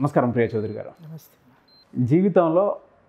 నమస్కారం ప్రియ చౌదరి గారు నమస్తే జీవితంలో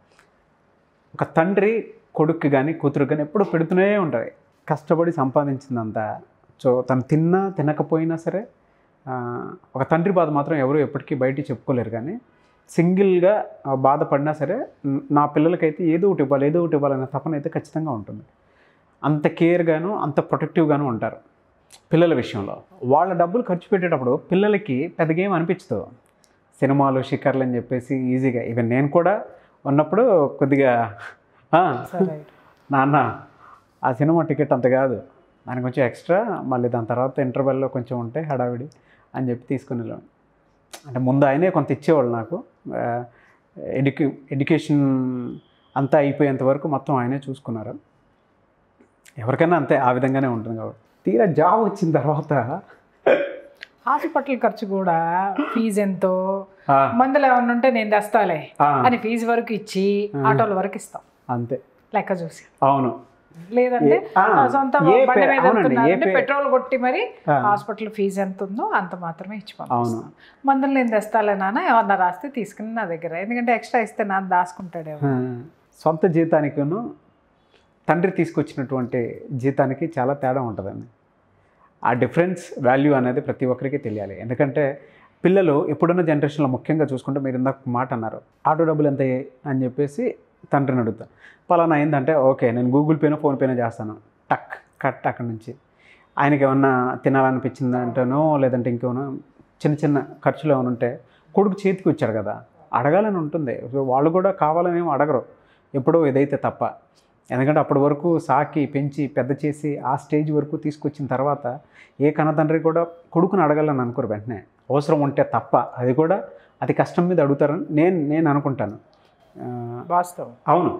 ఒక తండ్రి కొడుక్కి కానీ కూతురు కానీ ఎప్పుడు పెడుతూనే ఉంటుంది కష్టపడి సంపాదించిందంతా సో తను తిన్నా తినకపోయినా సరే ఆ, ఒక తండ్రి బాధ మాత్రం ఎవరు ఎప్పటికీ బయటికి చెప్పుకోలేరు కానీ సింగిల్గా ఆ, బాధపడినా సరే న- నా పిల్లలకైతే ఏదో ఒకటి ఇవ్వాలి ఏదో ఒకటి ఇవ్వాలనే తపన అయితే ఖచ్చితంగా ఉంటుంది అంత కేర్గాను అంత ప్రొటెక్టివ్గాను ఉంటారు పిల్లల విషయంలో వాళ్ళ డబ్బులు ఖర్చు పెట్టేటప్పుడు పిల్లలకి పెద్దగా ఏం అనిపించదు సినిమాలు షికర్లు అని చెప్పేసి ఈజీగా ఈవెన్ నేను కూడా ఉన్నప్పుడు కొద్దిగా "ఆ, సరే నాన్న ఆ సినిమా టికెట్ అంత కాదు దానికి కొంచెం ఎక్స్ట్రా మళ్ళీ దాని తర్వాత ఇంటర్వెల్లో కొంచెం ఉంటే హడావిడి అని చెప్పి తీసుకుని వెళ్ళాను అంటే ముందు ఆయనే కొంత ఇచ్చేవాళ్ళు నాకు ఎడ్యుకే ఎడ్యుకేషన్ అంతా అయిపోయేంత వరకు మొత్తం ఆయనే చూసుకున్నారు ఎవరికైనా అంతే ఆ విధంగానే ఉంటుంది కాబట్టి తీరా జాబ్ వచ్చిన తర్వాత హాస్పిటల్ ఖర్చు కూడా ఫీజు ఎంతో ఆ, మందులు ఏమన్నా ఉంటే నేను తెస్తాలే ఆ, అని ఫీజు వరకు ఇచ్చి ఆటోల వరకు ఇస్తాం అంతే లెక్క చూసి అవును లేదంటే ఏ- ఆ, ఆ సొంత ఏ బండి పే- మీద అవునండి, ఏ వెళ్తున్నారంటే పే- పెట్రోల్ కొట్టి మరి ఆ, హాస్పిటల్ ఫీజు ఎంత ఉందో అంత మాత్రమే ఇచ్చి అవును. పంపిస్తాం మందులు నేను తెస్తాలే నాన్న ఏమన్నా రాస్తే తీసుకుని నా దగ్గర ఎందుకంటే ఎక్స్ట్రా ఇస్తే నాన్న దాచుకుంటాడేమో ఆ, సొంత జీతానికిను తండ్రి తీసుకొచ్చినటువంటి జీతానికి చాలా తేడా ఉంటుందండి ఆ డిఫరెన్స్ వాల్యూ అనేది ప్రతి ఒక్కరికి తెలియాలి ఎందుకంటే పిల్లలు ఇప్పుడున్న జనరేషన్లో ముఖ్యంగా చూసుకుంటే మీరు ఇందాక ఒక మాట అన్నారు ఆటో డబ్బులు ఎంత అయ్యాయి అని చెప్పేసి తండ్రిని అడుగుతా పలానా అయిందంటే ఓకే నేను గూగుల్ పేనో ఫోన్పేనో చేస్తాను టక్ కట్ అక్కడి నుంచి ఆయనకి ఏమన్నా తినాలనిపించిందంటేనో లేదంటే ఇంకేమన్నా చిన్న చిన్న ఖర్చులు ఏమైనా ఉంటే కొడుకు చేతికి వచ్చాడు కదా అడగాలని ఉంటుంది సో వాళ్ళు కూడా కావాలని ఏమి అడగరు ఎప్పుడో ఏదైతే తప్ప ఎందుకంటే అప్పటి వరకు సాకి పెంచి పెద్ద చేసి ఆ స్టేజ్ వరకు తీసుకొచ్చిన తర్వాత ఏ కన్నతండ్రి కూడా కొడుకుని అడగాలని అనుకోరు వెంటనే అవసరం ఉంటే తప్ప అది కూడా అది కష్టం మీద అడుగుతారని నేను నేను అనుకుంటాను ఆ, వాస్తవం అవును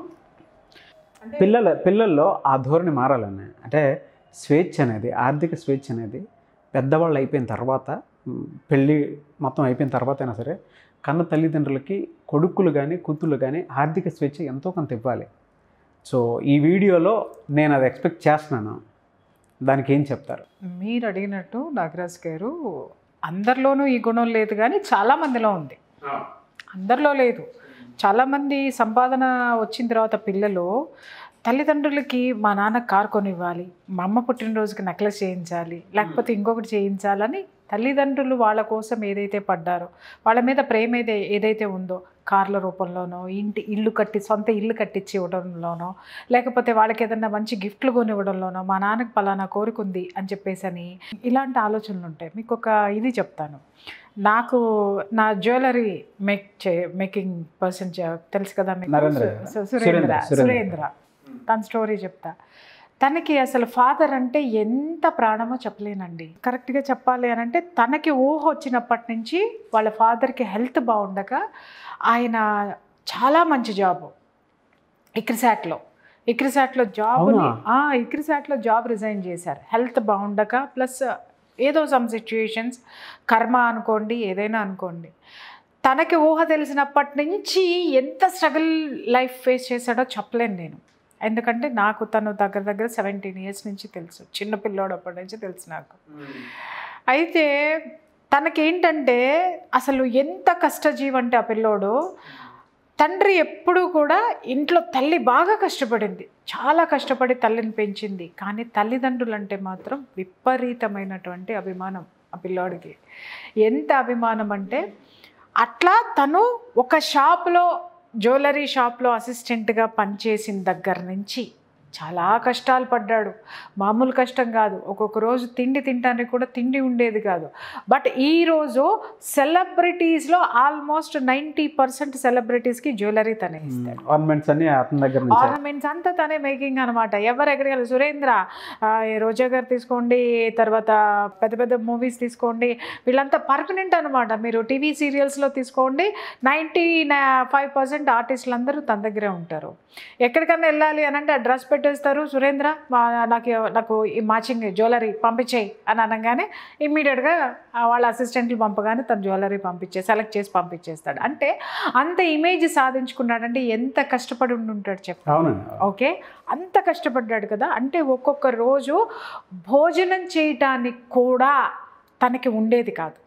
పిల్లల పిల్లల్లో ఆ ధోరణి మారాలని అంటే స్వేచ్ఛ అనేది ఆర్థిక స్వేచ్ఛ అనేది పెద్దవాళ్ళు అయిపోయిన తర్వాత మ్, పెళ్ళి మొత్తం అయిపోయిన తర్వాత అయినా సరే కన్న తల్లిదండ్రులకి కొడుకులు కానీ కూతుళ్ళు కానీ ఆర్థిక స్వేచ్ఛ ఎంతో కొంత ఇవ్వాలి సో ఈ వీడియోలో నేను అది ఎక్స్పెక్ట్ చేస్తున్నాను దానికి ఏం చెప్తారు మీరు అడిగినట్టు నాగరాజ్ గారు అందరిలోనూ ఈ గుణం లేదు కానీ చాలా మందిలో ఉంది అందరిలో లేదు చాలామంది సంపాదన వచ్చిన తర్వాత పిల్లలు తల్లిదండ్రులకి మా నాన్న కార్ కొనివ్వాలి మా అమ్మ పుట్టినరోజుకి నెక్లెస్ చేయించాలి లేకపోతే ఇంకొకటి చేయించాలని తల్లిదండ్రులు వాళ్ళ కోసం ఏదైతే పడ్డారో వాళ్ళ మీద ప్రేమ ఏదై ఏదైతే ఉందో కార్ల రూపంలోనో ఇంటి ఇల్లు కట్టి సొంత ఇల్లు కట్టించి ఇవ్వడంలోనో లేకపోతే వాళ్ళకి ఏదన్నా మంచి గిఫ్ట్లు కొనివ్వడంలోనో మా నాన్నకి పలానా కోరుకుంది అని చెప్పేసి అని ఇలాంటి ఆలోచనలు ఉంటాయి మీకు ఒక ఇది చెప్తాను నాకు నా జ్యువెలరీ మేక్ చే మేకింగ్ పర్సన్ తెలుసు కదా మీకు నరేంద్ర. సు- సు- సురేంద్ర సురేంద్ర. సురేంద్ర తన స్టోరీ చెప్తా తనకి అసలు ఫాదర్ అంటే ఎంత ప్రాణమో చెప్పలేనండి కరెక్ట్గా చెప్పాలి అని అంటే తనకి ఊహ వచ్చినప్పటి నుంచి వాళ్ళ ఫాదర్కి హెల్త్ బాగుండక ఆయన చాలా మంచి జాబ్ ఇక్రిసాట్లో ఇక్రిసాట్లో జాబ్ అవునా? ఇక్రిసాట్లో జాబ్ రిజైన్ చేశారు హెల్త్ బాగుండక ప్లస్ ఏదో సమ్ సిచ్యుయేషన్స్ కర్మ అనుకోండి ఏదైనా అనుకోండి తనకి ఊహ తెలిసినప్పటి నుంచి ఎంత స్ట్రగుల్ లైఫ్ ఫేస్ చేశాడో చెప్పలేను నేను ఎందుకంటే నాకు తను దగ్గర దగ్గర సెవెంటీన్ ఇయర్స్ నుంచి తెలుసు చిన్న పిల్లోడు అప్పటి నుంచి తెలుసు నాకు అయితే తనకేంటంటే అసలు ఎంత కష్టజీవి అంటే ఆ పిల్లోడు తండ్రి ఎప్పుడూ కూడా ఇంట్లో తల్లి బాగా కష్టపడింది చాలా కష్టపడి తల్లిని పెంచింది కానీ తల్లిదండ్రులు అంటే మాత్రం విపరీతమైనటువంటి అభిమానం ఆ పిల్లోడికి ఎంత అభిమానం అంటే అట్లా తను ఒక షాప్లో జ్యువెలరీ షాప్లో అసిస్టెంట్గా పనిచేసిన దగ్గర నుంచి చాలా కష్టాలు పడ్డాడు మామూలు కష్టం కాదు ఒక్కొక్క రోజు తిండి తినడానికి కూడా తిండి ఉండేది కాదు బట్ ఈరోజు సెలబ్రిటీస్లో ఆల్మోస్ట్ నైంటీ పర్సెంట్ సెలబ్రిటీస్కి జ్యువెలరీ తనే ఇస్తాడు ఆర్నమెంట్స్ అన్ని అతని దగ్గర నుంచి ఆర్నమెంట్స్ అంతా తనే మేకింగ్ అనమాట ఎవరు ఎక్కడికి వెళ్ళి సురేంద్ర ఆ, ఈ రోజా గారు తీసుకోండి తర్వాత పెద్ద పెద్ద మూవీస్ తీసుకోండి వీళ్ళంతా పర్మనెంట్ అనమాట మీరు టీవీ సీరియల్స్లో తీసుకోండి నైంటీ ఫైవ్ పర్సెంట్ ఆర్టిస్టులు అందరూ తన దగ్గరే ఉంటారు ఎక్కడికన్నా వెళ్ళాలి అని అంటే డ్రెస్ పెట్టేస్తారు సురేంద్ర మా- నాకు నాకు ఈ మ్యాచింగ్ జ్యువెలరీ పంపించేయి అని అనగానే ఇమ్మీడియట్గా వాళ్ళ అసిస్టెంట్లు పంపగానే తన జ్యువెలరీ పంపించే సెలెక్ట్ చేసి పంపించేస్తాడు అంటే అంత ఇమేజ్ సాధించుకున్నాడంటే ఎంత కష్టపడి ఉండి ఉంటాడు చెప్పు అవునండి ఓకే అంత కష్టపడ్డాడు కదా అంటే ఒక్కొక్క రోజు భోజనం చేయటానికి కూడా తనకి ఉండేది కాదు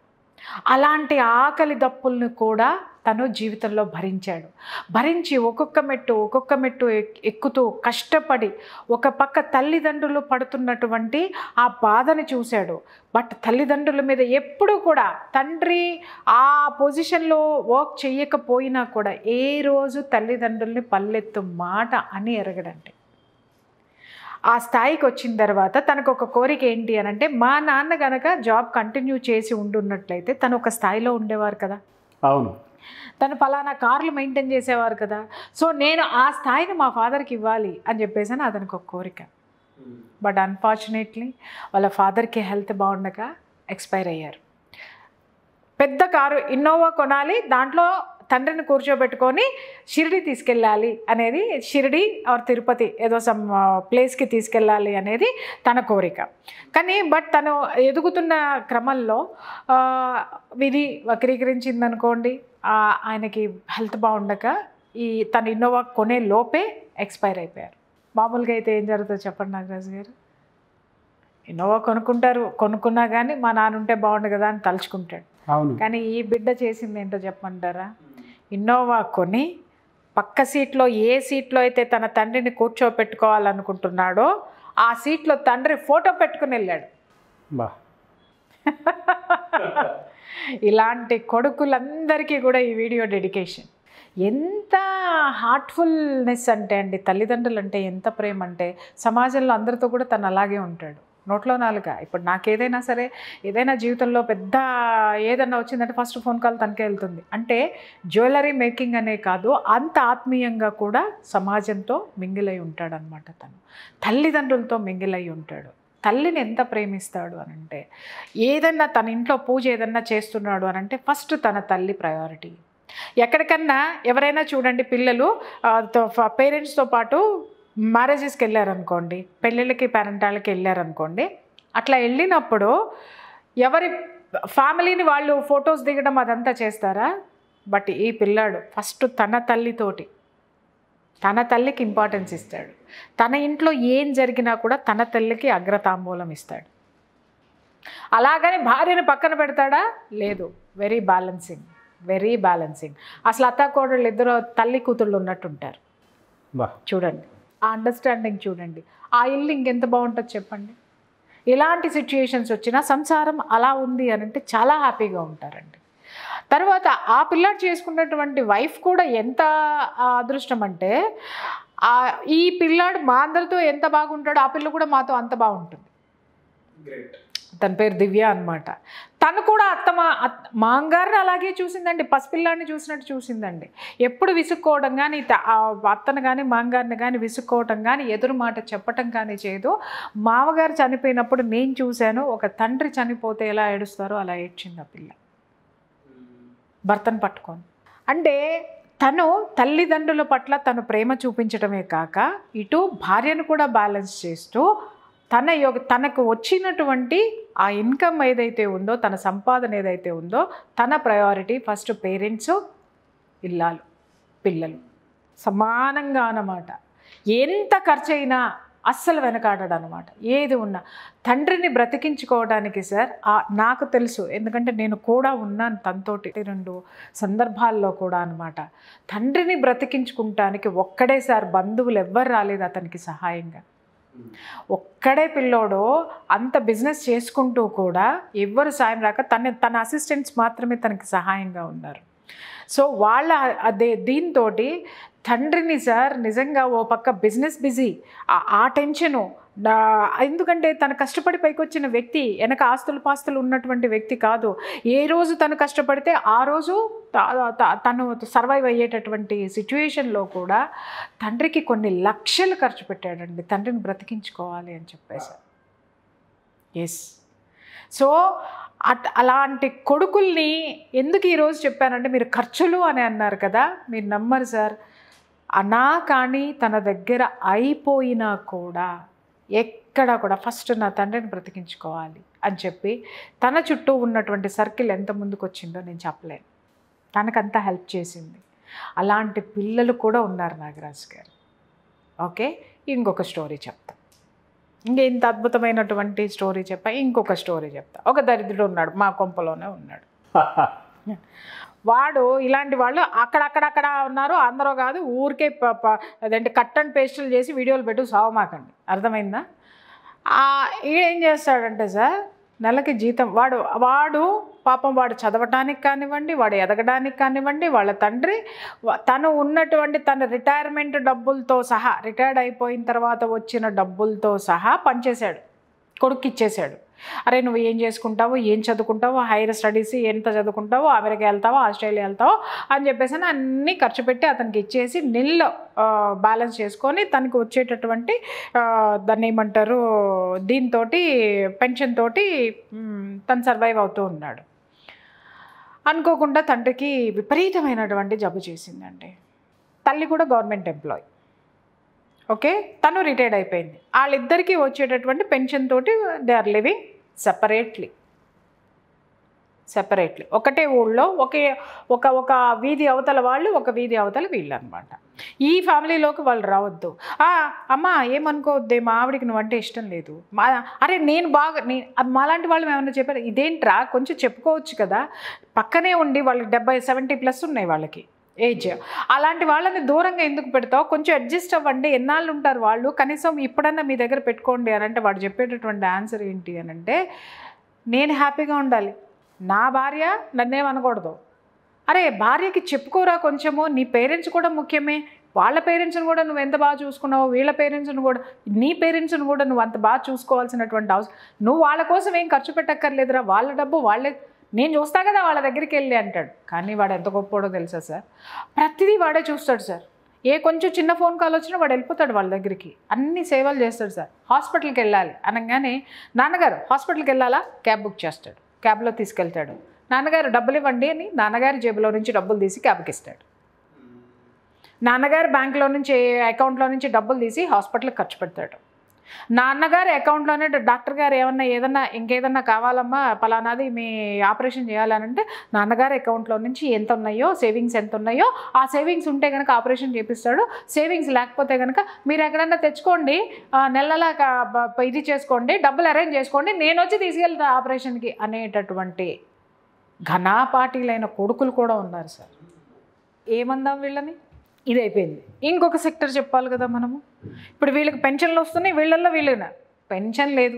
అలాంటి ఆకలి దప్పుల్ని కూడా తను జీవితంలో భరించాడు భరించి ఒక్కొక్క మెట్టు ఒక్కొక్క మెట్టు ఎక్- ఎక్కుతూ కష్టపడి ఒక పక్క తల్లిదండ్రులు పడుతున్నటువంటి ఆ బాధని చూశాడు బట్ తల్లిదండ్రుల మీద ఎప్పుడూ కూడా తండ్రి ఆ పొజిషన్లో వర్క్ చేయకపోయినా కూడా ఏ రోజు తల్లిదండ్రుల్ని పల్లెత్తు మాట అని ఎరగడంటే ఆ స్థాయికి వచ్చిన తర్వాత తనకు ఒక కోరిక ఏంటి అని అంటే మా నాన్న గనక జాబ్ కంటిన్యూ చేసి ఉండున్నట్లయితే తను ఒక స్థాయిలో ఉండేవారు కదా అవును తను ఫలానా కార్లు మెయింటైన్ చేసేవారు కదా సో నేను ఆ స్థాయిని మా ఫాదర్కి ఇవ్వాలి అని చెప్పేసి అని అతనికి ఒక కోరిక బట్ అన్ఫార్చునేట్లీ వాళ్ళ ఫాదర్కి హెల్త్ బాగుండక ఎక్స్పైర్ అయ్యారు పెద్ద కారు ఇన్నోవా కొనాలి దాంట్లో తండ్రిని కూర్చోబెట్టుకొని షిరిడి తీసుకెళ్ళాలి అనేది షిరిడి ఆర్ తిరుపతి ఏదో సమ్ ప్లేస్కి తీసుకెళ్ళాలి అనేది తన కోరిక కానీ బట్ తను ఎదుగుతున్న క్రమంలో ఆ, విధి వక్రీకరించింది అనుకోండి ఆ, ఆయనకి హెల్త్ బాగుండక ఈ తన ఇన్నోవా కొనే లోపే ఎక్స్పైర్ అయిపోయారు మామూలుగా అయితే ఏం జరుగుతుందో చెప్పండి నాగరాజు గారు ఇన్నోవా కొనుక్కుంటారు కొనుక్కున్నా కానీ మా నాన్న ఉంటే బాగుండు కదా అని తలుచుకుంటాడు అవును కానీ ఈ బిడ్డ చేసింది ఏంటో చెప్పమంటారా ఇన్నోవా కొని పక్క సీట్లో ఏ సీట్లో అయితే తన తండ్రిని కూర్చోపెట్టుకోవాలనుకుంటున్నాడో ఆ సీట్లో తండ్రి ఫోటో పెట్టుకుని వెళ్ళాడు బా ఇలాంటి కొడుకులందరికీ కూడా ఈ వీడియో డెడికేషన్ ఎంత హార్ట్ఫుల్నెస్ అంటే అండి తల్లిదండ్రులు అంటే ఎంత ప్రేమ అంటే సమాజంలో అందరితో కూడా తను అలాగే ఉంటాడు నోట్లో నాలుగా ఇప్పుడు నాకు ఏదైనా సరే ఏదైనా జీవితంలో పెద్ద ఏదైనా వచ్చిందంటే ఫస్ట్ ఫోన్ కాల్ తనకే వెళ్తుంది అంటే జ్యువెలరీ మేకింగ్ అనే కాదు అంత ఆత్మీయంగా కూడా సమాజంతో మింగిలై ఉంటాడనమాట తను తల్లిదండ్రులతో మింగిలై ఉంటాడు తల్లిని ఎంత ప్రేమిస్తాడు అని అంటే ఏదన్నా తన ఇంట్లో పూజ ఏదన్నా చేస్తున్నాడు అని అంటే ఫస్ట్ తన తల్లి ప్రయారిటీ ఎక్కడికన్నా ఎవరైనా చూడండి పిల్లలు పేరెంట్స్తో పాటు మ్యారేజెస్కి వెళ్ళారనుకోండి పెళ్ళిళ్ళకి పేరెంటాలకి వెళ్ళారనుకోండి అట్లా వెళ్ళినప్పుడు ఎవరి ఫ్యామిలీని వాళ్ళు ఫొటోస్ దిగడం అదంతా చేస్తారా బట్ ఈ పిల్లాడు ఫస్ట్ తన తల్లితోటి తన తల్లికి ఇంపార్టెన్స్ ఇస్తాడు తన ఇంట్లో ఏం జరిగినా కూడా తన తల్లికి అగ్రతాంబూలం ఇస్తాడు అలాగని భార్యను పక్కన పెడతాడా లేదు వెరీ బ్యాలెన్సింగ్ వెరీ బ్యాలెన్సింగ్ అసలు అత్తాకోడళ్ళు ఇద్దరు తల్లి కూతుళ్ళు ఉన్నట్టుంటారు బా చూడండి ఆ అండర్స్టాండింగ్ చూడండి ఆ ఇల్లు ఇంకెంత బాగుంటుంది చెప్పండి ఇలాంటి సిచ్యుయేషన్స్ వచ్చినా సంసారం అలా ఉంది అని అంటే చాలా హ్యాపీగా ఉంటారండి తర్వాత ఆ పిల్లాడు చేసుకున్నటువంటి వైఫ్ కూడా ఎంత ఆ, అదృష్టం అంటే ఆ ఈ పిల్లాడు మా అందరితో ఎంత బాగుంటాడో ఆ పిల్ల కూడా మాతో అంత బాగుంటుంది తన పేరు దివ్య అనమాట తను కూడా అత్తమ అత్- మాంగారిని అలాగే చూసిందండి పసిపిల్లాడిని చూసినట్టు చూసిందండి ఎప్పుడు విసుక్కోవడం కానీ త- ఆ అత్తను కానీ మాంగారిని కానీ విసుక్కోవటం కానీ ఎదురు మాట చెప్పటం కానీ చేయదు మామగారు చనిపోయినప్పుడు నేను చూశాను ఒక తండ్రి చనిపోతే ఎలా ఏడుస్తారో అలా ఏడ్చింది ఆ పిల్ల భర్తను పట్టుకొని అంటే తను తల్లిదండ్రుల పట్ల తను ప్రేమ చూపించడమే కాక ఇటు భార్యను కూడా బ్యాలెన్స్ చేస్తూ తన యొక్క తనకు వచ్చినటువంటి ఆ ఇన్కమ్ ఏదైతే ఉందో తన సంపాదన ఏదైతే ఉందో తన ప్రయారిటీ ఫస్ట్ పేరెంట్స్ ఇల్లాలు పిల్లలు సమానంగా అన్నమాట ఎంత ఖర్చు అయినా అస్సలు వెనకాడడు అనమాట ఏది ఉన్నా తండ్రిని బ్రతికించుకోవడానికి సార్ ఆ నాకు తెలుసు ఎందుకంటే నేను కూడా ఉన్నాను తనతోటి రెండు సందర్భాల్లో కూడా అనమాట తండ్రిని బ్రతికించుకుంటానికి ఒక్కడే సార్ బంధువులు ఎవ్వరు రాలేదు అతనికి సహాయంగా ఒక్కడే పిల్లోడు అంత బిజినెస్ చేసుకుంటూ కూడా ఎవ్వరు సాయం రాక తన తన అసిస్టెంట్స్ మాత్రమే తనకి సహాయంగా ఉన్నారు సో వాళ్ళ అదే దీంతో తండ్రిని సార్ నిజంగా ఓ పక్క బిజినెస్ బిజీ ఆ టెన్షను నా- ఎందుకంటే తను కష్టపడి పైకి వచ్చిన వ్యక్తి వెనక ఆస్తులు పాస్తులు ఉన్నటువంటి వ్యక్తి కాదు ఏ రోజు తను కష్టపడితే ఆ రోజు త- త- తను సర్వైవ్ అయ్యేటటువంటి సిచ్యువేషన్లో కూడా తండ్రికి కొన్ని లక్షలు ఖర్చు పెట్టాడండి తండ్రిని బ్రతికించుకోవాలి అని చెప్పేసి ఎస్ సో అట్ అలాంటి కొడుకుల్ని ఎందుకు ఈరోజు చెప్పానంటే మీరు ఖర్చులు అని అన్నారు కదా మీరు నమ్మరు సార్ అనా కానీ తన దగ్గర అయిపోయినా కూడా ఎక్కడ కూడా ఫస్ట్ నా తండ్రిని బ్రతికించుకోవాలి అని చెప్పి తన చుట్టూ ఉన్నటువంటి సర్కిల్ ఎంత ముందుకు వచ్చిందో నేను చెప్పలేను తనకంతా హెల్ప్ చేసింది అలాంటి పిల్లలు కూడా ఉన్నారు నాగరాజు గారు ఓకే ఇంకొక స్టోరీ చెప్తా ఇంకా ఇంత అద్భుతమైనటువంటి స్టోరీ చెప్పా ఇంకొక స్టోరీ చెప్తా ఒక దరిద్రుడు ఉన్నాడు మా కొంపలోనే ఉన్నాడు వాడు ఇలాంటి వాళ్ళు అక్కడక్కడక్కడ ఉన్నారు అందరూ కాదు ఊరికే ప- ప- అదేంటి కట్ అండ్ పేస్టులు చేసి వీడియోలు పెట్టు సావమాకండి అర్థమైందా ఆ, ఈడేం చేస్తాడంటే సార్ నెలకి జీతం వాడు వాడు పాపం వాడు చదవటానికి కానివ్వండి వాడు ఎదగడానికి కానివ్వండి వాళ్ళ తండ్రి వ- తను ఉన్నటువంటి తన రిటైర్మెంట్ డబ్బులతో సహా రిటైర్డ్ అయిపోయిన తర్వాత వచ్చిన డబ్బులతో సహా పనిచేశాడు కొడుకు ఇచ్చేశాడు అరే నువ్వు ఏం చేసుకుంటావు ఏం చదువుకుంటావు హైయర్ స్టడీస్ ఎంత చదువుకుంటావు అమెరికా వెళ్తావో ఆస్ట్రేలియా వెళ్తావో అని చెప్పేసి అని అన్నీ ఖర్చు పెట్టి అతనికి ఇచ్చేసి నిల్ బ్యాలెన్స్ చేసుకొని తనకి వచ్చేటటువంటి ఆ, దాన్ని ఏమంటారు దీంతో పెన్షన్ తోటి మ్, తను సర్వైవ్ అవుతూ ఉన్నాడు అనుకోకుండా తండ్రికి విపరీతమైనటువంటి జబ్బు చేసిందండి తల్లి కూడా గవర్నమెంట్ ఎంప్లాయ్ ఓకే తను రిటైర్డ్ అయిపోయింది వాళ్ళిద్దరికీ వచ్చేటటువంటి పెన్షన్ తోటి they are living separately separately ఒకటే ఊళ్ళో ఒకే ఒక ఒక వీధి అవతల వాళ్ళు ఒక వీధి అవతల వీళ్ళు అనమాట ఈ ఫ్యామిలీలోకి వాళ్ళు రావద్దు "ఆ, అమ్మ ఏమనుకోవద్దే మా ఆవిడికి నువ్వంటే ఇష్టం లేదు మా అరే నేను బాగా నే మాలాంటి వాళ్ళు ఏమన్నా చెప్పారు ఇదేంట్రా కొంచెం చెప్పుకోవచ్చు కదా పక్కనే ఉండి వాళ్ళకి డెబ్బై సెవెంటీ ప్లస్ ఉన్నాయి వాళ్ళకి ఏజ్ అలాంటి వాళ్ళని దూరంగా ఎందుకు పెడతావు కొంచెం అడ్జస్ట్ అవ్వండి ఎన్నాళ్ళు ఉంటారు వాళ్ళు కనీసం ఇప్పుడన్నా మీ దగ్గర పెట్టుకోండి అని అంటే వాడు చెప్పేటటువంటి ఆన్సర్ ఏంటి అని అంటే నేను హ్యాపీగా ఉండాలి నా భార్య నన్నేమనకూడదు అరే భార్యకి చెప్పుకోరా కొంచెము నీ పేరెంట్స్ కూడా ముఖ్యమే వాళ్ళ పేరెంట్స్ని కూడా నువ్వు ఎంత బాగా చూసుకున్నావు వీళ్ళ పేరెంట్స్ని కూడా నీ పేరెంట్స్ని కూడా నువ్వు అంత బాగా చూసుకోవాల్సినటువంటి అవసరం నువ్వు వాళ్ళ కోసం ఏం ఖర్చు పెట్టక్కర్లేదురా వాళ్ళ డబ్బు వాళ్ళే నేను చూస్తా కదా వాళ్ళ దగ్గరికి వెళ్ళి అంటాడు కానీ వాడు ఎంత గొప్పోడో తెలుసా సార్ ప్రతిదీ వాడే చూస్తాడు సార్ ఏ కొంచెం చిన్న ఫోన్ కాల్ వచ్చినా వాడు వెళ్ళిపోతాడు వాళ్ళ దగ్గరికి అన్ని సేవలు చేస్తాడు సార్ హాస్పిటల్కి వెళ్ళాలి అనగానే నాన్నగారు హాస్పిటల్కి వెళ్ళాలా క్యాబ్ బుక్ చేస్తాడు క్యాబ్లో తీసుకెళ్తాడు నాన్నగారు డబ్బులు ఇవ్వండి అని నాన్నగారి జేబులో నుంచి డబ్బులు తీసి క్యాబ్కి ఇస్తాడు నాన్నగారు బ్యాంక్లో నుంచి అకౌంట్లో నుంచి డబ్బులు తీసి హాస్పిటల్కి ఖర్చు పెడతాడు నాన్నగారి అకౌంట్లోనే డాక్టర్ గారు ఏమన్నా ఏదన్నా ఇంకేదన్నా కావాలమ్మా పలానాది మీ ఆపరేషన్ చేయాలనంటే నాన్నగారి అకౌంట్లో నుంచి ఎంత ఉన్నాయో సేవింగ్స్ ఎంత ఉన్నాయో ఆ సేవింగ్స్ ఉంటే కనుక ఆపరేషన్ చేపిస్తాడు సేవింగ్స్ లేకపోతే కనుక మీరు ఎక్కడన్నా తెచ్చుకోండి ఆ, నెల నెల క- బ- ఇది చేసుకోండి డబ్బులు అరేంజ్ చేసుకోండి నేను వచ్చి తీసుకెళ్తా ఆపరేషన్కి అనేటటువంటి ఘనాపాటీలైన కొడుకులు కూడా ఉన్నారు సార్ ఏమందాం వీళ్ళని ఇది అయిపోయింది ఇంకొక సెక్టర్ చెప్పాలి కదా మనము ఇప్పుడు వీళ్ళకి పెన్షన్లు వస్తున్నాయి వీళ్ళల్లో వీళ్ళన పెన్షన్ లేదు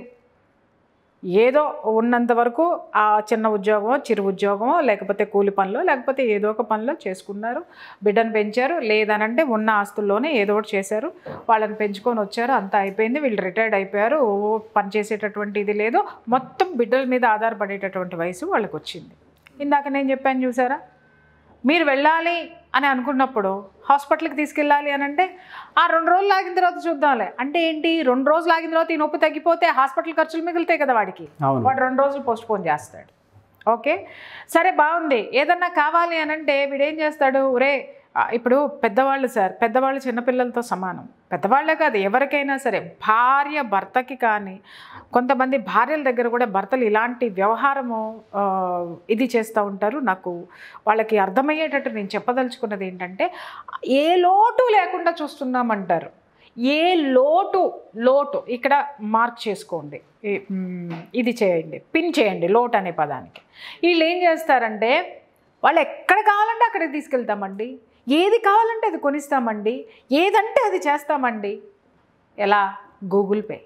ఏదో ఉన్నంత వరకు ఆ చిన్న ఉద్యోగమో చిరు ఉద్యోగమో లేకపోతే కూలి పనిలో లేకపోతే ఏదో ఒక పనిలో చేసుకున్నారు బిడ్డను పెంచారు లేదనంటే ఉన్న ఆస్తుల్లోనే ఏదో ఒకటి చేశారు వాళ్ళని పెంచుకొని వచ్చారు అంతా అయిపోయింది వీళ్ళు రిటైర్డ్ అయిపోయారు ఓ పని చేసేటటువంటి ఇది లేదు మొత్తం బిడ్డల మీద ఆధారపడేటటువంటి వయసు వాళ్ళకి వచ్చింది ఇందాక నేను చెప్పాను చూసారా మీరు వెళ్ళాలి అని అనుకున్నప్పుడు హాస్పిటల్కి తీసుకెళ్ళాలి అని అంటే ఆ రెండు రోజులు ఆగిన తర్వాత చూద్దాంలే అంటే ఏంటి రెండు రోజులు ఆగిన తర్వాత ఈ నొప్పి తగ్గిపోతే హాస్పిటల్ ఖర్చులు మిగులుతాయి కదా వాడికి అవును వాడు రెండు రోజులు పోస్ట్ పోన్ చేస్తాడు ఓకే సరే బాగుంది ఏదన్నా కావాలి అని అంటే వీడేం చేస్తాడు ఒరే ఆ, ఇప్పుడు పెద్దవాళ్ళు సార్ పెద్దవాళ్ళు చిన్నపిల్లలతో సమానం పెద్దవాళ్ళే కాదు ఎవరికైనా సరే భార్య భర్తకి కానీ కొంతమంది భార్యల దగ్గర కూడా భర్తలు ఇలాంటి వ్యవహారము ఆ, ఇది చేస్తూ ఉంటారు నాకు వాళ్ళకి అర్థమయ్యేటట్టు నేను చెప్పదలుచుకున్నది ఏంటంటే ఏ లోటు లేకుండా చూస్తున్నామంటారు ఏ లోటు లోటు ఇక్కడ మార్క్ చేసుకోండి ఈ, మ్, ఇది చేయండి పిన్ చేయండి లోటు అనే పదానికి వీళ్ళు ఏం చేస్తారంటే వాళ్ళు ఎక్కడ కావాలంటే అక్కడికి తీసుకెళ్తామండి ఏది కావాలంటే అది కొనిస్తామండి ఏదంటే అది చేస్తామండి ఎలా గూగుల్ పే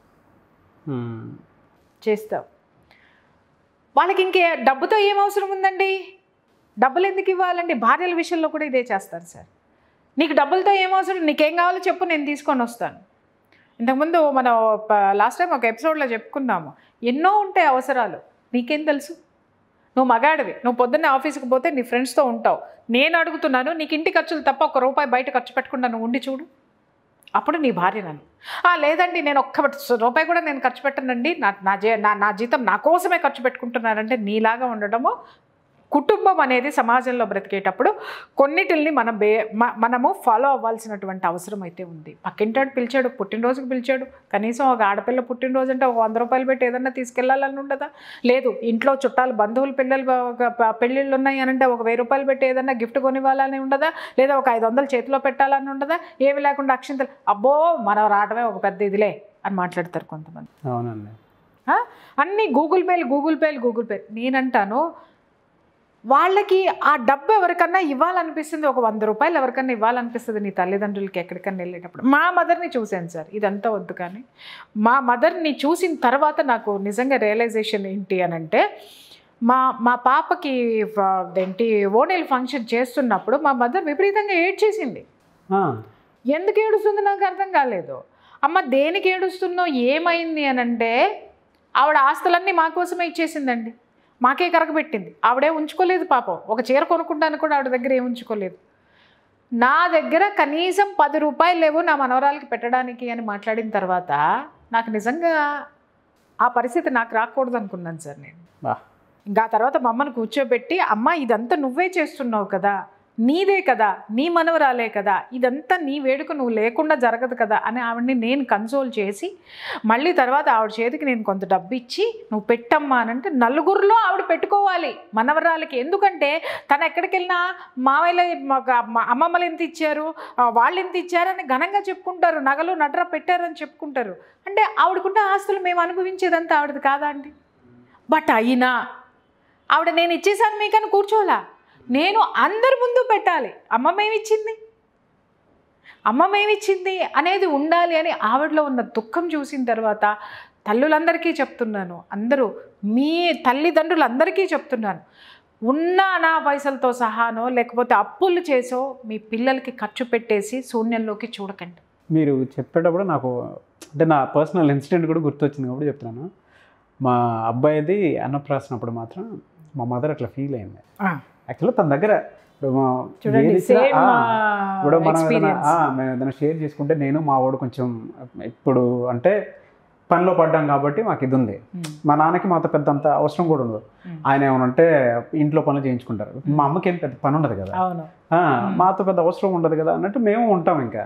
మ్మ్. చేస్తాం వాళ్ళకి ఇంకే డబ్బుతో ఏం అవసరం ఉందండి డబ్బులు ఎందుకు ఇవ్వాలండి భార్యల విషయంలో కూడా ఇదే చేస్తారు సార్ నీకు డబ్బులతో ఏం అవసరం నీకేం కావాలో చెప్పు నేను తీసుకొని వస్తాను ఇంతకుముందు మనం లాస్ట్ టైం ఒక ఎపిసోడ్లో చెప్పుకున్నాము ఎన్నో ఉంటాయి అవసరాలు నీకేం తెలుసు నువ్వు మగాడివి నువ్వు పొద్దున్నే ఆఫీస్కి పోతే నీ ఫ్రెండ్స్తో ఉంటావు నేను అడుగుతున్నాను నీకు ఇంటి ఖర్చులు తప్ప ఒక రూపాయి బయట ఖర్చు పెట్టకుండా నువ్వు ఉండి చూడు అప్పుడు నీ భార్య నన్ను "ఆ, లేదండి నేను ఒక్క రూపాయి కూడా నేను ఖర్చు పెట్టనండి నా నా జీ నా నా జీతం నా కోసమే ఖర్చు పెట్టుకుంటున్నానంటే నీలాగా ఉండడము కుటుంబం అనేది సమాజంలో బ్రతికేటప్పుడు కొన్నిటిల్ని మనం బే మ- మనము ఫాలో అవ్వాల్సినటువంటి అవసరం అయితే ఉంది పక్కింటాడు పిలిచాడు పుట్టినరోజుకి పిలిచాడు కనీసం ఒక ఆడపిల్ల పుట్టినరోజు అంటే ఒక వంద రూపాయలు పెట్టి ఏదన్నా తీసుకెళ్ళాలని ఉండదా లేదు ఇంట్లో చుట్టాలు బంధువులు పిల్లలు ఒక ప- పెళ్ళిళ్ళు ఉన్నాయి అని అంటే ఒక వెయ్యి రూపాయలు పెట్టి ఏదన్నా గిఫ్ట్ కొనివ్వాలని ఉండదా లేదా ఒక ఐదు వందలు చేతిలో పెట్టాలని ఉండదా ఏమి లేకుండా అక్షింతలు అబ్బో మనం రావడమే ఒక పెద్ద ఇదిలే అని మాట్లాడతారు కొంతమంది అవునండి ఆ? అన్నీ గూగుల్ పేలు గూగుల్ పేలు గూగుల్ పే నేనంటాను వాళ్ళకి ఆ డబ్బు ఎవరికన్నా ఇవ్వాలనిపిస్తుంది ఒక వంద రూపాయలు ఎవరికన్నా ఇవ్వాలనిపిస్తుంది నీ తల్లిదండ్రులకి ఎక్కడికన్నా వెళ్ళేటప్పుడు మా మదర్ని చూశాను సార్ ఇదంతా వద్దు కానీ మా మదర్ని చూసిన తర్వాత నాకు నిజంగా రియలైజేషన్ ఏంటి అని అంటే మా మా పాపకి ఫ- ఏంటి ఓణీలు ఫంక్షన్ చేస్తున్నప్పుడు మా మదర్ విపరీతంగా ఏడ్చేసింది ఆ, ఎందుకు ఏడుస్తుంది నాకు అర్థం కాలేదు అమ్మ దేనికి ఏడుస్తున్నావు ఏమైంది అని అంటే ఆవిడ ఆస్తులన్నీ మా కోసమే ఇచ్చేసిందండి మాకే కరగబెట్టింది ఆవిడే ఉంచుకోలేదు పాపం ఒక చీర కొనుక్కుంటాను కూడా ఆవిడ దగ్గర ఏం ఉంచుకోలేదు నా దగ్గర కనీసం పది రూపాయలు లేవు నా మనవరాలకి పెట్టడానికి అని మాట్లాడిన తర్వాత నాకు నిజంగా ఆ పరిస్థితి నాకు రాకూడదు అనుకున్నాను సార్ నేను బా ఇంకా ఆ తర్వాత మా అమ్మని కూర్చోబెట్టి అమ్మ ఇదంతా నువ్వే చేస్తున్నావు కదా నీదే కదా నీ మనవరాలే కదా ఇదంతా నీ వేడుక నువ్వు లేకుండా జరగదు కదా అని ఆవిడని నేను కన్సోల్ చేసి మళ్ళీ తర్వాత ఆవిడ చేతికి నేను కొంత డబ్బు ఇచ్చి నువ్వు పెట్టమ్మా అని అంటే నలుగురిలో ఆవిడ పెట్టుకోవాలి మనవరాలకి ఎందుకంటే తను ఎక్కడికి వెళ్ళినా మావయ్యలు మాకు అమ్మ- అమ్మమ్మలు ఎంత ఇచ్చారు ఆ, వాళ్ళు ఎంత ఇచ్చారని ఘనంగా చెప్పుకుంటారు నగలు నట్ర పెట్టారని చెప్పుకుంటారు అంటే ఆవిడకున్న ఆస్తులు మేము అనుభవించేదంతా ఆవిడది కాదా అండి బట్ అయినా ఆవిడ నేను ఇచ్చేసాను మీకని కూర్చోలా నేను అందరి ముందు పెట్టాలి అమ్మమ్మ ఏమిచ్చింది అమ్మమ్మ ఏమిచ్చింది అనేది ఉండాలి అని ఆవిడలో ఉన్న దుఃఖం చూసిన తర్వాత తల్లులందరికీ చెప్తున్నాను అందరూ మీ తల్లిదండ్రులందరికీ చెప్తున్నాను ఉన్న నా పైసలతో సహానో లేకపోతే అప్పులు చేసో మీ పిల్లలకి ఖర్చు పెట్టేసి శూన్యంలోకి చూడకండి మీరు చెప్పేటప్పుడు నాకు అంటే నా పర్సనల్ ఇన్సిడెంట్ కూడా గుర్తొచ్చింది కాబట్టి చెప్తున్నాను మా అబ్బాయిది అన్నప్రాసన అప్పుడు మాత్రం మా మదర్ అట్లా ఫీల్ అయింది యాక్చువల్గా తన దగ్గర ఇప్పుడు మా చూడండి ఏది ఇచ్చినా, సేమ్ ఆ, ఇప్పుడు మనం ఏదైనా ఎక్స్పీరియన్స్ ఆ, మేము ఏదైనా షేర్ చేసుకుంటే నేను మా వాడు కొంచెం ఇప్పుడు అంటే పనిలో పడ్డాం కాబట్టి మాకు ఇది ఉంది మా నాన్నకి మాతో పెద్ద అంత అవసరం కూడా ఉండదు Hmm. ఆయన ఏమనంటే ఇంట్లో పనులు చేయించుకుంటారు మా అమ్మకి ఏం పెద్ద పని ఉండదు కదా అవును ఆ, మాతో పెద్ద అవసరం ఉండదు కదా అన్నట్టు మేము ఉంటాం ఇంకా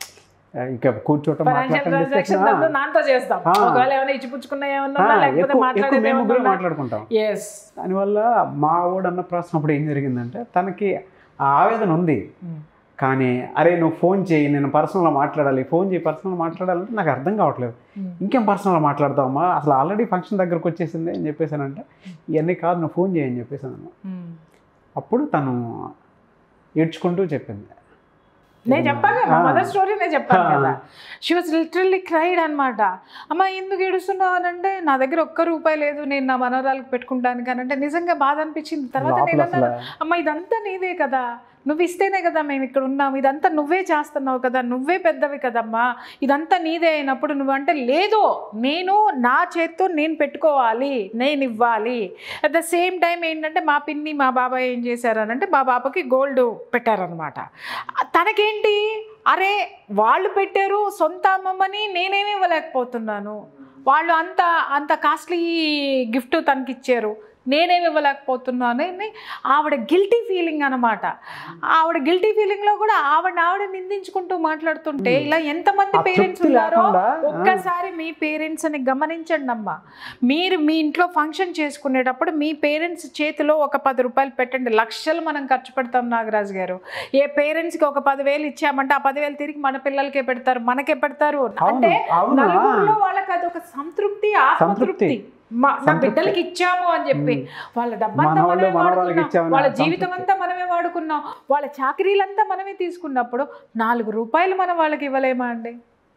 ఇక కూర్చోటం ఫైనాన్షియల్ మాట్లాడటం ట్రాన్సాక్షన్ discussion, ఆ, నాతో చేస్తాం ఆ. ఒకవేళ ఏమైనా ఇచ్చి పుచ్చుకున్నా ఏమన్నా ఆ, ఉన్నా, లేకపోతే ఎక్కువ ఎక్కువ మాట్లాడేది మేము ముగ్గురు ఏమన్నా మాట్లాడుకుంటాం ఎస్ దానివల్ల మా వాడు అన్న ప్రాసన అప్పుడు ఏం జరిగిందంటే తనకి ఆ ఆవేదన ఉంది కానీ అరే నువ్వు ఫోన్ చేయి నేను పర్సనల్గా మాట్లాడాలి ఫోన్ చేయి పర్సనల్ మాట్లాడాలంటే నాకు అర్థం కావట్లేదు ఇంకేం పర్సనల్గా మాట్లాడతావమ్మా అసలు ఆల్రెడీ ఫంక్షన్ దగ్గరకు వచ్చేసింది అని చెప్పేసానంటే ఇవన్నీ కాదు నువ్వు ఫోన్ చేయని చెప్పేసాను అప్పుడు తను ఏడ్చుకుంటూ చెప్పింది నేను చెప్పాను మా ఆ. మదర్ స్టోరీ నేను చెప్పాను ఆ. కదా షీ వాజ్ లిటరల్లీ క్రైడ్ అనమాట అమ్మ ఎందుకు ఏడుస్తున్నావు అని అంటే నా దగ్గర ఒక్క రూపాయి లేదు నేను నా మనవరాలకు పెట్టుకుంటాను కానీ అంటే నిజంగా బాధ అనిపించింది తర్వాత లోపల నేను అసలు అన్నాను అమ్మ ఇదంతా నీదే కదా నువ్వు ఇస్తేనే కదా మేము ఇక్కడ ఉన్నాం ఇదంతా నువ్వే చేస్తున్నావు కదా నువ్వే పెద్దవి కదమ్మా ఇదంతా నీదే అయినప్పుడు నువ్వంటే లేదు నేను నా చేత్తో నేను పెట్టుకోవాలి నేను ఇవ్వాలి అట్ ద సేమ్ టైం ఏంటంటే మా పిన్ని మా బాబాయ్ ఏం చేశారనంటే మా బాబాకి గోల్డ్ పెట్టారనమాట తనకేంటి అరే వాళ్ళు పెట్టారు సొంత అమ్మమ్మని నేనేమి ఇవ్వలేకపోతున్నాను వాళ్ళు అంత అంత కాస్ట్లీ గిఫ్ట్ తనకి ఇచ్చారు నేనేమి ఇవ్వలేకపోతున్నాను అని ఆవిడ గిల్టీ ఫీలింగ్ అనమాట ఆవిడ గిల్టీ ఫీలింగ్లో కూడా ఆవిడ ఆవిడ నిందించుకుంటూ మాట్లాడుతుంటే ఇలా ఎంతమంది ఆ పేరెంట్స్ తృప్తి ఉన్నారో లేకుండా, ఆ. ఒక్కసారి మీ పేరెంట్స్ అని గమనించండి అమ్మా మీరు మీ ఇంట్లో ఫంక్షన్ చేసుకునేటప్పుడు మీ పేరెంట్స్ చేతిలో ఒక పది రూపాయలు పెట్టండి లక్షలు మనం ఖర్చు పెడతాం నాగరాజు గారు ఏ పేరెంట్స్కి ఒక పదివేలు ఇచ్చామంటే ఆ పదివేలు తిరిగి మన పిల్లలకే పెడతారు మనకే పెడతారు అంటే అవునా? నలుగురిలో వాళ్ళకి అదొక సంతృప్తి ఆత్మతృప్తి మా- నా సంతృప్తి. బిడ్డలకి ఇచ్చాము అని చెప్పి వాళ్ళ డబ్బంతా మన వాళ్ళు మనమే మన వాళ్ళకి వాడుకున్నాం ఇచ్చామని వాళ్ళ ఆ జీవితం సంతృప్తి. అంతా మనమే వాడుకున్నాం వాళ్ళ చాకరీలంతా మనమే తీసుకున్నప్పుడు నాలుగు రూపాయలు మనం వాళ్ళకి ఇవ్వలేమా అండి